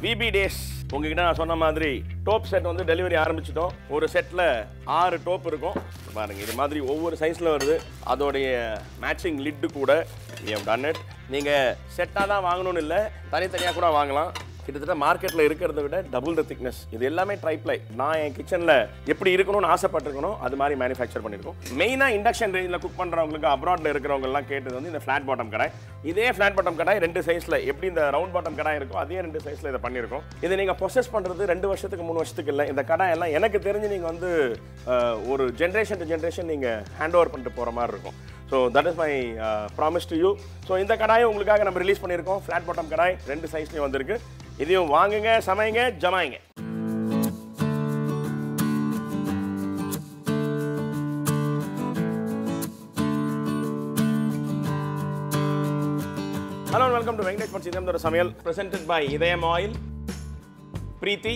VP days உங்ககிட்ட நான் சொன்ன மாதிரி டோப் செட் வந்து டெலிவரி ஆரம்பிச்சிட்டோம் ஒரு செட்டில் ஆறு டோப் இருக்கும் பாருங்க இது மாதிரி ஒவ்வொரு சைஸில் வருது அதோடைய மேட்சிங் லிட்டு கூட டன் இட் நீங்கள் செட்டாக தான் வாங்கணும்னு இல்லை தனித்தனியாக கூட வாங்கலாம் கிட்டத்தட்ட மார்க்கெட்டில் இருக்கிறத விட டபுள் த திக்னஸ் இது எல்லாமே ட்ரைப்ளை நான் என் கிச்சனில் எப்படி இருக்கணும்னு ஆசைப்பட்டிருக்கணும் அது மாதிரி மேனுஃபேக்சர் பண்ணியிருக்கோம் மெயினாக இண்டக்ஷன் ரேஞ்சில் குக் பண்ணுறவங்களுக்கு அப்ராட்டில் இருக்கிறவங்கலாம் கேட்டது வந்து இந்த ஃப்ளாட் பாட்டம் கடாய் இதே ஃப்ளாட் பாட்டம் கடாய் ரெண்டு சைஸில் எப்படி இந்த ரவுண்ட் பாட்டம் கடாய் இருக்கோ அதே ரெண்டு சைஸில் இதை பண்ணியிருக்கோம் இதை நீங்கள் ப்ரொசஸ் பண்ணுறது ரெண்டு வருஷத்துக்கு மூணு வருஷத்துக்கு இல்லை இந்த கடாய் எல்லாம் எனக்கு தெரிஞ்சு நீங்கள் வந்து அஹ், ஒரு ஜென்ரேஷன் டு ஜென்ரேஷன் நீங்கள் ஹேண்ட் ஓவர் பண்ணிட்டு போகிற மாதிரி இருக்கும் so that is my promise to you so இந்த கடாயை உங்களுக்காக நம்ம ரிலீஸ் பண்ணியிருக்கோம் ஃப்ளாட் பாட்டம் கடாய் ரெண்டு சைஸ்லேயும் வந்திருக்கு இதையும் வாங்குங்க சமைங்க ஜமாயிங்க hello welcome to Venkatesh Bhat சிதம்பர சமையல் presented by Idhayam oil Preethi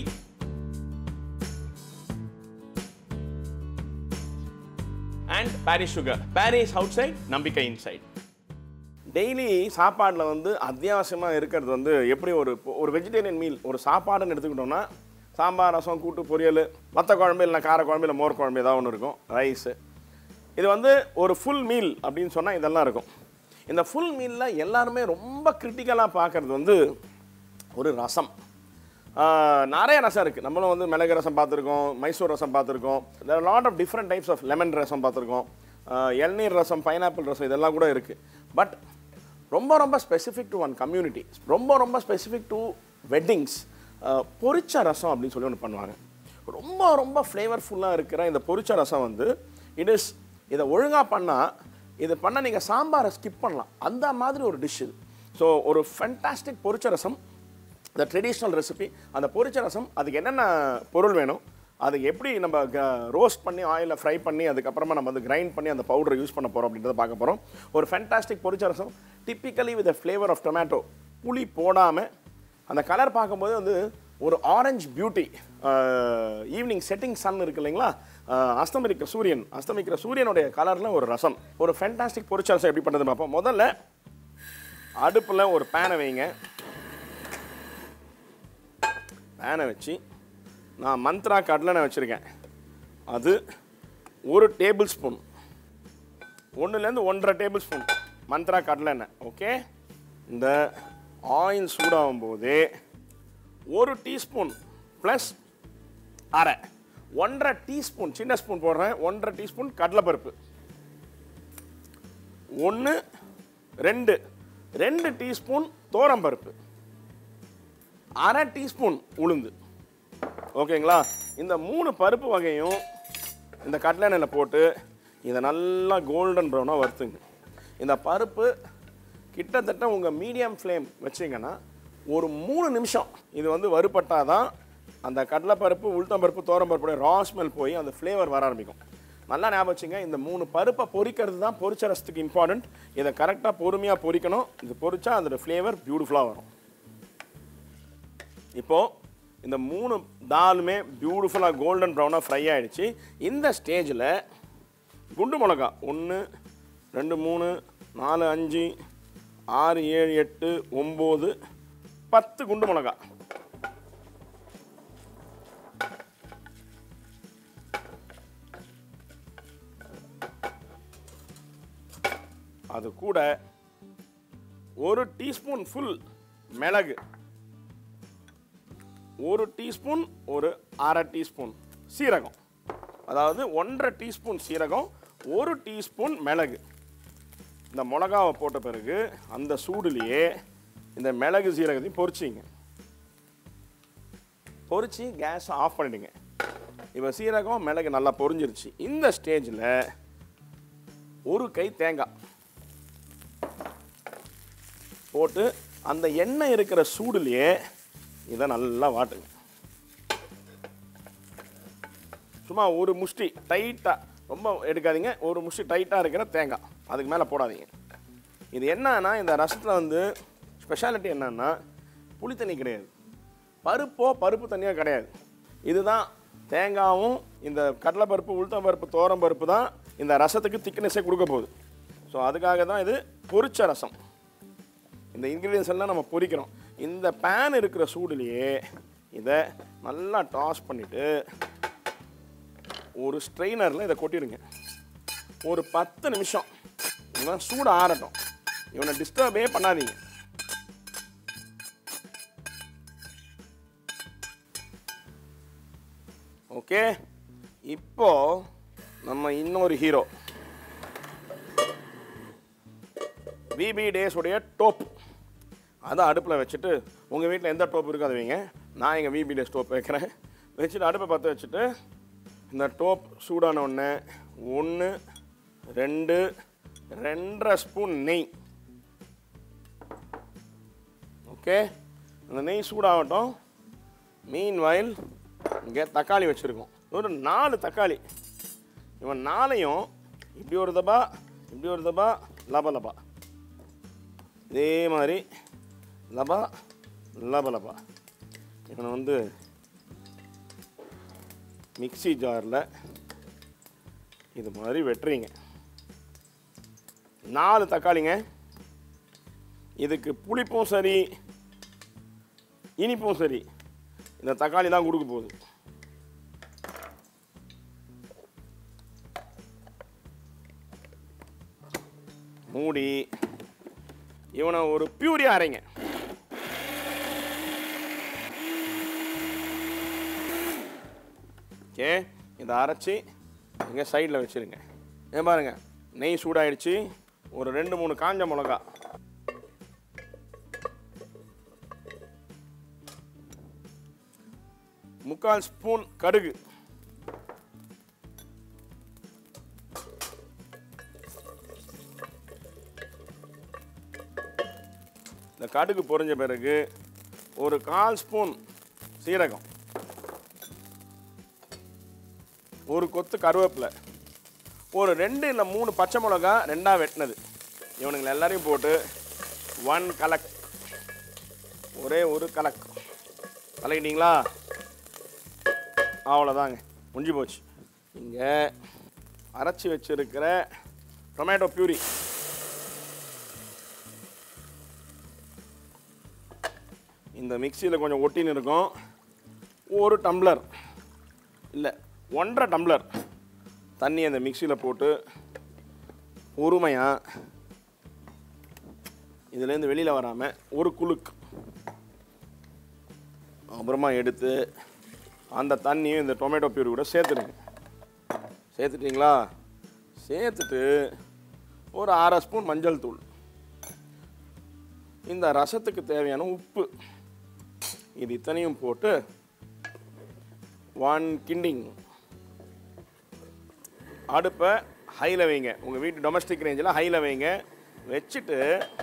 and Parrys sugar Parrys outside நம்பிக்கை இன்சைட் டெய்லி சாப்பாடில் வந்து அத்தியாவசியமாக இருக்கிறது வந்து எப்படி ஒரு ஒரு வெஜிடேரியன் மீல் ஒரு சாப்பாடுன்னு எடுத்துக்கிட்டோம்னா சாம்பார் ரசம் கூட்டு பொரியல் மற்ற குழம்பு இல்லை கார குழம்பு இல்லை மோர் குழம்பு ஏதாவது ஒன்று இருக்கும் ரைஸு இது வந்து ஒரு ஃபுல் மீல் அப்படின்னு சொன்னால் இதெல்லாம் இருக்கும் இந்த ஃபுல் மீலில் எல்லாருமே ரொம்ப கிரிட்டிக்கலாக பார்க்குறது வந்து ஒரு ரசம் ஆஹ் நிறைய ரசம் இருக்குது நம்மளும் வந்து மிளகு ரசம் பார்த்துருக்கோம் மைசூர் ரசம் பார்த்துருக்கோம் lot of different types of lemon rasam பார்த்துருக்கோம் ஆஹ் இளநீர் ரசம் பைனாப்பிள் ரசம் இதெல்லாம் கூட இருக்குது பட் ரொம்ப ரொம்ப ஸ்பெசிஃபிக் டு ஒன் கம்யூனிட்டி ரொம்ப ரொம்ப ஸ்பெசிஃபிக் டு வெட்டிங்ஸ் பொரிச்ச ரசம் அப்படின்னு சொல்லி ஒன்று பண்ணுவாங்க ரொம்ப ரொம்ப ஃப்ளேவர்ஃபுல்லாக இருக்கிற இந்த பொரிச்ச ரசம் வந்து இட் இஸ் இதை ஒழுங்காக பண்ணால் இது பண்ண நீங்கள் சாம்பாரை ஸ்கிப் பண்ணலாம் அந்த மாதிரி ஒரு டிஷ் இது ஸோ ஒரு ஃபென்டாஸ்டிக் பொரிச்ச ரசம் த ட்ரெடிஷ்னல் ரெசிபி அந்த பொரிச்ச ரசம் அதுக்கு என்னென்ன பொருள் வேணும் அது எப்படி நம்ம ரோஸ்ட் பண்ணி ஆயிலில் ஃப்ரை பண்ணி அதுக்கப்புறமா நம்ம வந்து கிரைண்ட் பண்ணி அந்த பவுடரை யூஸ் பண்ண போகிறோம் அப்படின்றத பார்க்க போகிறோம் ஒரு ஃபென்டாஸ்டிக் பொரிச்ச rasam typically with flavour of tomato புளி போடாமல் அந்த கலர் பார்க்கும்போது வந்து ஒரு orange beauty evening setting sun இருக்கு இல்லைங்களா அஹ், அஸ்தமிக்கிற சூரியன் அஸ்தமிக்கிற சூரியனுடைய கலரில் ஒரு ரசம் ஒரு ஃபென்டாஸ்டிக் பொரிச்ச ரசம் எப்படி பண்ணுறது பார்ப்போம் முதல்ல அடுப்பில் ஒரு பேனை வைங்க பேனை வச்சு நான் மந்த்ரா கடலெண்ணெய் வச்சுருக்கேன் அது ஒரு டேபிள் ஸ்பூன் ஒன்றுலேருந்து ஒன்றரை டேபிள் ஸ்பூன் மந்த்ரா கடலெண்ணெய் ஓகே இந்த ஆயில் சூடாகும் போதே ஒரு டீஸ்பூன் ப்ளஸ் அரை ஒன்றரை டீஸ்பூன் சின்ன ஸ்பூன் போடுறேன் ஒன்றரை டீஸ்பூன் கடலைப்பருப்பு ஒன்று ரெண்டு ரெண்டு டீஸ்பூன் பருப்பு அரை டீஸ்பூன் உளுந்து ஓகேங்களா இந்த மூணு பருப்பு வகையும் இந்த கடலை எண்ணெயில் போட்டு இதை நல்லா கோல்டன் ப்ரௌனாக வறுத்துங்க இந்த பருப்பு கிட்டத்தட்ட உங்கள் மீடியம் ஃப்ளேம் வச்சிங்கன்னா ஒரு மூணு நிமிஷம் இது வந்து வறுபட்டாதான் அந்த கடலைப்பருப்பு உளுத்தம்பருப்பு தோரம்பருப்புடைய ரா ஸ்மெல் போய் அந்த ஃப்ளேவர் வர ஆரம்பிக்கும் நல்லா ஞாபகம் வச்சுங்க இந்த மூணு பருப்பை பொரிக்கிறது தான் பொரிச்ச ரசத்துக்கு இம்பார்ட்டன்ட் இதை கரெக்டாக பொறுமையாக பொரிக்கணும் இது பொரிச்சா அதோட ஃப்ளேவர் பியூட்டிஃபுல்லாக வரும் இப்போது இந்த மூணு தாலுமே பியூட்டிஃபுல்லாக கோல்டன் ப்ரௌனாக ஃப்ரை ஆயிடுச்சு இந்த ஸ்டேஜில் குண்டு மிளகா ஒன்று ரெண்டு மூணு நாலு அஞ்சு ஆறு ஏழு எட்டு ஒம்பது பத்து குண்டு மிளகா அது கூட ஒரு டீஸ்பூன் ஃபுல் மிளகு ஒரு டீஸ்பூன் ஒரு அரை டீஸ்பூன் சீரகம் அதாவது ஒன்றரை டீஸ்பூன் சீரகம் ஒரு டீஸ்பூன் மிளகு இந்த மிளகாவை போட்ட பிறகு அந்த சூடுலேயே இந்த மிளகு சீரகத்தையும் பொரிச்சிங்க பொரிச்சு கேஸை ஆஃப் பண்ணிடுங்க இப்போ சீரகம் மிளகு நல்லா பொரிஞ்சிருச்சு இந்த ஸ்டேஜில் ஒரு கை தேங்காய் போட்டு அந்த எண்ணெய் இருக்கிற சூடுலேயே இதை நல்லா வாட்டுங்க சும்மா ஒரு முஷ்டி டைட்டாக ரொம்ப எடுக்காதீங்க ஒரு முஷ்டி டைட்டாக இருக்கிற தேங்காய் அதுக்கு மேலே போடாதீங்க இது என்னன்னா இந்த ரசத்தில் வந்து ஸ்பெஷாலிட்டி என்னன்னா புளி தண்ணி கிடையாது பருப்போ பருப்பு தண்ணியோ கிடையாது இதுதான் தேங்காவும் இந்த கடலைப்பருப்பு உளுத்தம் பருப்பு தோரம் பருப்பு தான் இந்த ரசத்துக்கு திக்னஸே கொடுக்க போகுது ஸோ அதுக்காக தான் இது பொரிச்ச ரசம் இந்த இன்க்ரீடியன்ஸ் எல்லாம் நம்ம பொரிக்கிறோம் இந்த பேன் இருக்கிற சூடுலேயே இதை நல்லா டாஸ் பண்ணிவிட்டு ஒரு ஸ்ட்ரெயினரில் இதை கொட்டிடுங்க ஒரு பத்து நிமிஷம் இவன் சூடு ஆறட்டும் இவனை டிஸ்டர்பே பண்ணாதீங்க ஓகே இப்போ நம்ம இன்னொரு ஹீரோ பிபி டேஸ் உடைய டோப் அதை அடுப்பில் வச்சுட்டு உங்கள் வீட்டில் எந்த டோப் இருக்கோ அதை வைங்க நான் எங்கள் விபி டேஸ் டோப் வைக்கிறேன் வச்சுட்டு அடுப்பை பற்ற வச்சுட்டு இந்த டோப் சூடான உடனே ஒன்று ரெண்டு ரெண்டரை ஸ்பூன் நெய் ஓகே அந்த நெய் சூடாகட்டும் மீன் வயல் இங்கே தக்காளி வச்சுருக்கோம் ஒரு நாலு தக்காளி இவன் நாளையும் இப்படி ஒரு தபா இப்படி ஒரு தபா லப லபா இதே மாதிரி லபா லப லபா இவனை வந்து மிக்ஸி ஜாரில் இது மாதிரி வெட்டுறீங்க நாலு தக்காளிங்க இதுக்கு புளிப்பும் சரி இனிப்பும் சரி இந்த தக்காளி தான் கொடுக்க போகுது மூடி இவனை ஒரு பியூரி அரைங்க ஓகே இதை அரைச்சி இங்கே சைடில் வச்சுருங்க ஏன் பாருங்க நெய் சூடாயிடுச்சு ஒரு ரெண்டு மூணு காஞ்ச மிளகா முக்கால் ஸ்பூன் கடுகு இந்த கடுகு பொரிஞ்ச பிறகு ஒரு கால் ஸ்பூன் சீரகம் ஒரு கொத்து கருவேப்பிலை ஒரு ரெண்டு இல்லை மூணு பச்சை மிளகா ரெண்டாக வெட்டினது இவனுங்களை எல்லாரையும் போட்டு ஒன் கலக் ஒரே ஒரு கலக் கலக்கிட்டீங்களா அவ்வளோதாங்க முடிஞ்சு போச்சு இங்கே அரைச்சி வச்சிருக்கிற டொமேட்டோ பியூரி இந்த மிக்சியில் கொஞ்சம் ஒட்டின்னு இருக்கும் ஒரு டம்ளர் இல்லை ஒன்றரை டம்ளர் தண்ணி அந்த மிக்சியில் போட்டு பொறுமையாக இதுலேருந்து வெளியில் வராமல் ஒரு குலுக்கு அப்புறமா எடுத்து அந்த தண்ணியும் இந்த டொமேட்டோ பியூரி கூட சேர்த்துடுங்க சேர்த்துட்டிங்களா சேர்த்துட்டு ஒரு அரை ஸ்பூன் மஞ்சள் தூள் இந்த ரசத்துக்கு தேவையான உப்பு இது இத்தனையும் போட்டு ஒன் கிண்டிங் அடுப்பை ஹையில் வைங்க உங்கள் வீட்டு டொமஸ்டிக் ரேஞ்சில் ஹையில் வைங்க வச்சுட்டு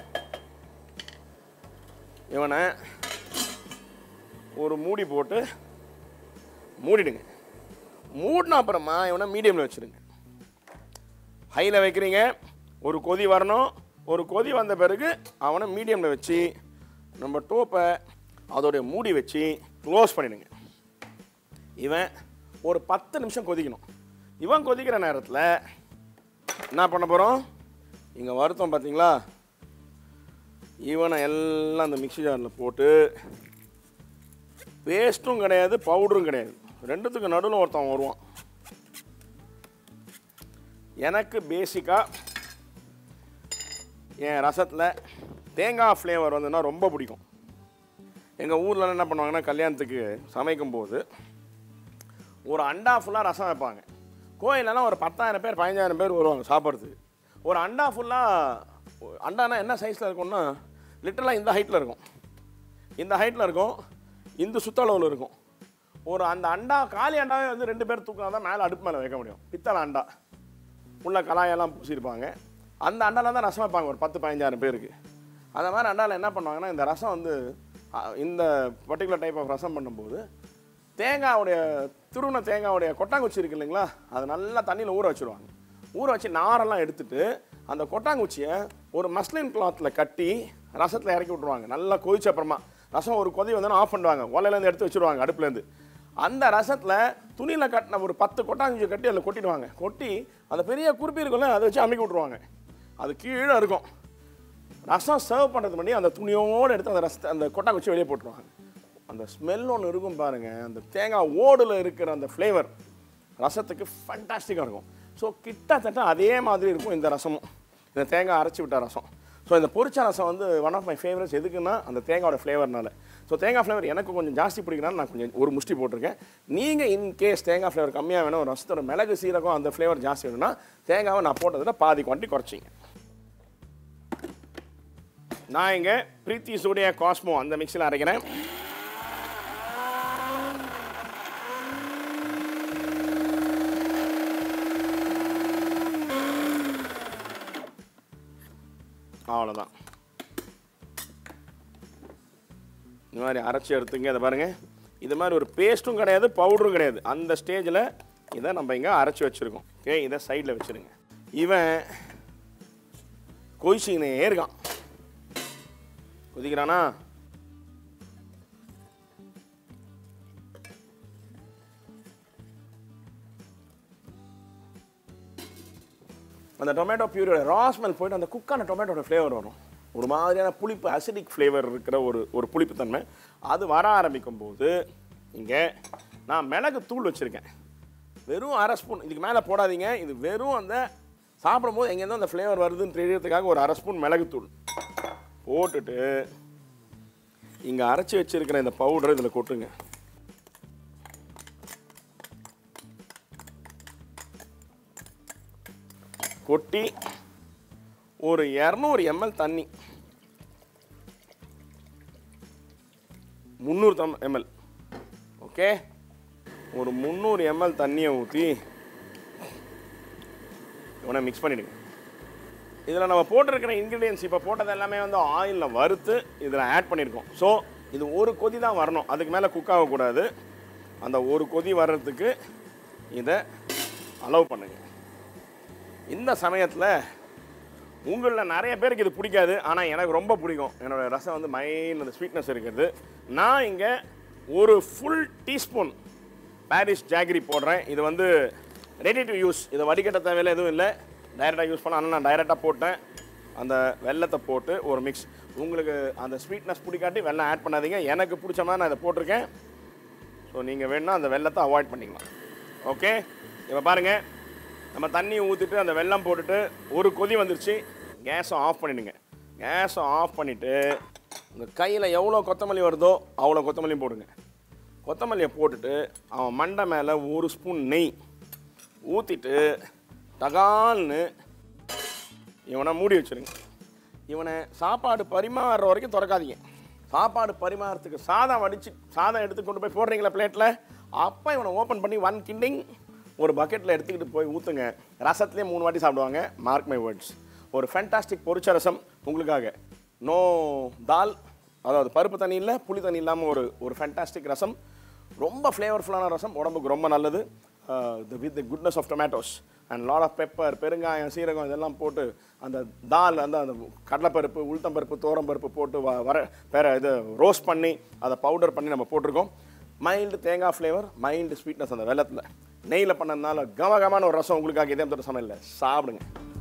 இவனை ஒரு மூடி போட்டு மூடிடுங்க மூடின அப்புறமா இவனை மீடியமில் வச்சுருங்க ஹையில் வைக்கிறீங்க ஒரு கொதி வரணும் ஒரு கொதி வந்த பிறகு அவனை மீடியமில் வச்சு நம்ம டோப்பை அதோடைய மூடி வச்சு க்ளோஸ் பண்ணிடுங்க இவன் ஒரு பத்து நிமிஷம் கொதிக்கணும் இவன் கொதிக்கிற நேரத்தில் என்ன பண்ண போகிறோம் இங்கே வருத்தம் பார்த்தீங்களா இவனை எல்லாம் அந்த மிக்ஸி ஜாரில் போட்டு பேஸ்ட்டும் கிடையாது பவுடரும் கிடையாது ரெண்டுத்துக்கு நடுவில் ஒருத்தன் வருவான் எனக்கு பேசிக்காக என் ரசத்தில் தேங்காய் ஃப்ளேவர் வந்துன்னா ரொம்ப பிடிக்கும் எங்கள் ஊரில் என்ன பண்ணுவாங்கன்னா கல்யாணத்துக்கு சமைக்கும் போது ஒரு அண்டா ஃபுல்லாக ரசம் வைப்பாங்க கோயிலெல்லாம் ஒரு பத்தாயிரம் பேர் பதினஞ்சாயிரம் பேர் வருவாங்க சாப்பிட்றதுக்கு ஒரு அண்டா ஃபுல்லாக அண்டானா என்ன சைஸில் இருக்கும்னா லிட்டரலாக இந்த ஹைட்டில் இருக்கும் இந்த ஹைட்டில் இருக்கும் இந்த சுத்தளவில் இருக்கும் ஒரு அந்த அண்டா காலி அண்டாவே வந்து ரெண்டு பேர் தூக்கினா தான் மேலே அடுப்பு மேலே வைக்க முடியும் பித்தளை அண்டா உள்ள கலாயெல்லாம் பூசியிருப்பாங்க அந்த அண்டாவில் தான் ரசம் வைப்பாங்க ஒரு பத்து பதினஞ்சாயிரம் பேருக்கு அந்த மாதிரி அண்டாவில் என்ன பண்ணுவாங்கன்னா இந்த ரசம் வந்து அ, இந்த பர்டிகுலர் டைப் ஆஃப் ரசம் பண்ணும்போது தேங்காவுடைய துருவன தேங்காவுடைய கொட்டாங்குச்சி இருக்கு இல்லைங்களா அதை நல்லா தண்ணியில் ஊற வச்சுருவாங்க ஊற வச்சு நாரெல்லாம் எடுத்துட்டு அந்த கொட்டாங்குச்சியை ஒரு மஸ்லின் கிளாத்தில் கட்டி ரசத்தில் இறக்கி விட்ருவாங்க நல்லா கொதிச்ச அப்புறமா ரசம் ஒரு கொதி வந்தோன்னா ஆஃப் பண்ணுவாங்க ஓலையிலேருந்து எடுத்து வச்சுருவாங்க அடுப்புலேருந்து அந்த ரசத்தில் துணியில் கட்டின ஒரு பத்து கொட்டாங்குச்சியை கட்டி அதில் கொட்டிடுவாங்க கொட்டி அந்த பெரிய குறிப்பி இருக்கும்ல அதை வச்சு அமைக்கி விட்ருவாங்க அது கீழே இருக்கும் ரசம் சர்வ் பண்ணுறது முன்னாடி அந்த துணியோடு எடுத்து அந்த ரசத்தை அந்த கொட்டா குச்சி வெளியே போட்டுருவாங்க அந்த ஸ்மெல் ஒன்று இருக்கும் பாருங்க அந்த தேங்காய் ஓடில் இருக்கிற அந்த ஃப்ளேவர் ரசத்துக்கு ஃபண்டாஸ்டிக்காக இருக்கும் ஸோ கிட்டத்தட்ட அதே மாதிரி இருக்கும் இந்த ரசமும் இந்த தேங்காய் அரைச்சி விட்ட ரசம் ஸோ இந்த பொரிச்ச ரசம் வந்து ஒன் ஆஃப் மை ஃபேவரட்ஸ் எதுக்குன்னா அந்த தேங்காயோட ஃப்ளேவர்னால ஸோ தேங்காய் ஃப்ளேவர் எனக்கு கொஞ்சம் ஜாஸ்தி பிடிக்கிறனால நான் கொஞ்சம் ஒரு முஷ்டி போட்டிருக்கேன் நீங்கள் இன் கேஸ் தேங்காய் ஃப்ளேவர் கம்மியாக வேணும் ஒரு ரசத்தோட மிளகு சீரகம் அந்த ஃப்ளேவர் ஜாஸ்தி வேணும்னா தேங்காவை நான் போட்டதில் பாதி குவான்டி குறைச்சிங்க நான் இங்கே பிரீத்தி சூடியா காஸ்மோ அந்த மிக்ஸில் அரைக்கிறேன் அவ்வளோதான் இந்த மாதிரி அரைச்சி எடுத்துங்க இதை பாருங்க இது மாதிரி ஒரு பேஸ்ட்டும் கிடையாது பவுடரும் கிடையாது அந்த ஸ்டேஜில் இதை நம்ம இங்கே அரைச்சி வச்சுருக்கோம் ஓகே இதை சைடில் வச்சுருங்க இவன் கொதிச்சிக்கினே இருக்கான் கொதிக்கிறானா அந்த டொமேட்டோ பியூரோட ரா ஸ்மெல் போயிட்டு அந்த குக்கான டொமேட்டோட ஃப்ளேவர் வரும் ஒரு மாதிரியான புளிப்பு அசிடிக் ஃப்ளேவர் இருக்கிற ஒரு ஒரு புளிப்புத்தன்மை அது வர ஆரம்பிக்கும் போது இங்கே நான் மிளகு தூள் வச்சுருக்கேன் வெறும் அரை ஸ்பூன் இதுக்கு மேலே போடாதீங்க இது வெறும் அந்த சாப்பிடும்போது எங்கேருந்து அந்த ஃப்ளேவர் வருதுன்னு தெரியறதுக்காக ஒரு அரை ஸ்பூன் மிளகுத்தூள் போட்டுட்டு இங்கே அரைச்சி வச்சிருக்கிற இந்த பவுடர் இதில் கொட்டுங்க கொட்டி ஒரு இரநூறு எம்எல் தண்ணி முந்நூறு தம் எம்எல் ஓகே ஒரு முந்நூறு எம்எல் தண்ணியை ஊற்றி இவனை மிக்ஸ் பண்ணிடுங்க இதில் நம்ம போட்டிருக்கிற இன்க்ரீடியன்ஸ் இப்போ போட்டது எல்லாமே வந்து ஆயிலில் வறுத்து இதில் ஆட் பண்ணியிருக்கோம் ஸோ இது ஒரு கொதி தான் வரணும் அதுக்கு மேலே குக் ஆகக்கூடாது அந்த ஒரு கொதி வர்றதுக்கு இதை அலோவ் பண்ணுங்க இந்த சமயத்தில் உங்களில் நிறைய பேருக்கு இது பிடிக்காது ஆனால் எனக்கு ரொம்ப பிடிக்கும் என்னோட ரசம் வந்து மைண்ட் அந்த ஸ்வீட்னஸ் இருக்கிறது நான் இங்கே ஒரு ஃபுல் டீஸ்பூன் பாரிஸ் ஜாகரி போடுறேன் இது வந்து ரெடி டு யூஸ் இதை வடிகட்ட தேவையில்ல எதுவும் இல்லை டைரெக்டாக யூஸ் பண்ண ஆனால் நான் டைரெக்டாக போட்டேன் அந்த வெள்ளத்தை போட்டு ஒரு மிக்ஸ் உங்களுக்கு அந்த ஸ்வீட்னஸ் பிடிக்காட்டி வெள்ளம் ஆட் பண்ணாதீங்க எனக்கு பிடிச்ச மாதிரி நான் இதை போட்டிருக்கேன் ஸோ நீங்கள் வேணும்னா அந்த வெள்ளத்தை அவாய்ட் பண்ணிக்கலாம் ஓகே இப்போ பாருங்கள் நம்ம தண்ணி ஊற்றிட்டு அந்த வெல்லம் போட்டுட்டு ஒரு கொதி வந்துருச்சு கேஸை ஆஃப் பண்ணிடுங்க கேஸை ஆஃப் பண்ணிவிட்டு உங்கள் கையில் எவ்வளோ கொத்தமல்லி வருதோ அவ்வளோ கொத்தமல்லியும் போடுங்க கொத்தமல்லியை போட்டுட்டு அவன் மண்டை மேலே ஒரு ஸ்பூன் நெய் ஊற்றிட்டு டகால்னு இவனை மூடி வச்சிருங்க இவனை சாப்பாடு பரிமாறுற வரைக்கும் திறக்காதீங்க சாப்பாடு பரிமாறத்துக்கு சாதம் வடித்து சாதம் எடுத்து கொண்டு போய் போடுறீங்களா பிளேட்டில் அப்போ இவனை ஓப்பன் பண்ணி ஒன் கிண்டிங் ஒரு பக்கெட்டில் எடுத்துக்கிட்டு போய் ஊற்றுங்க ரசத்துலேயே மூணு வாட்டி சாப்பிடுவாங்க மார்க் மை வேர்ட்ஸ் ஒரு ஃபேண்டாஸ்டிக் பொரிச்ச ரசம் உங்களுக்காக நோ தால் அதாவது பருப்பு தண்ணி இல்லை புளி தண்ணி இல்லாமல் ஒரு ஒரு ஃபேண்டாஸ்டிக் ரசம் ரொம்ப ஃப்ளேவர்ஃபுல்லான ரசம் உடம்புக்கு ரொம்ப நல்லது with the goodness of tomatoes and lot of pepper பெருங்காயம் சீரகம் இதெல்லாம் போட்டு அந்த தால் அந்த அந்த கடலைப்பருப்பு உளுத்தம்பருப்பு தோரம்பருப்பு போட்டு வ வர வேற இது ரோஸ்ட் பண்ணி அதை பவுடர் பண்ணி நம்ம போட்டிருக்கோம் மைல்டு தேங்காய் ஃப்ளேவர் மைல்டு ஸ்வீட்னஸ் அந்த வெள்ளத்தில் நெய்யில் பண்ணதுனால கமகமான ஒரு ரசம் உங்களுக்காக இதே தொட்ட சமையலில் சாப்பிடுங்க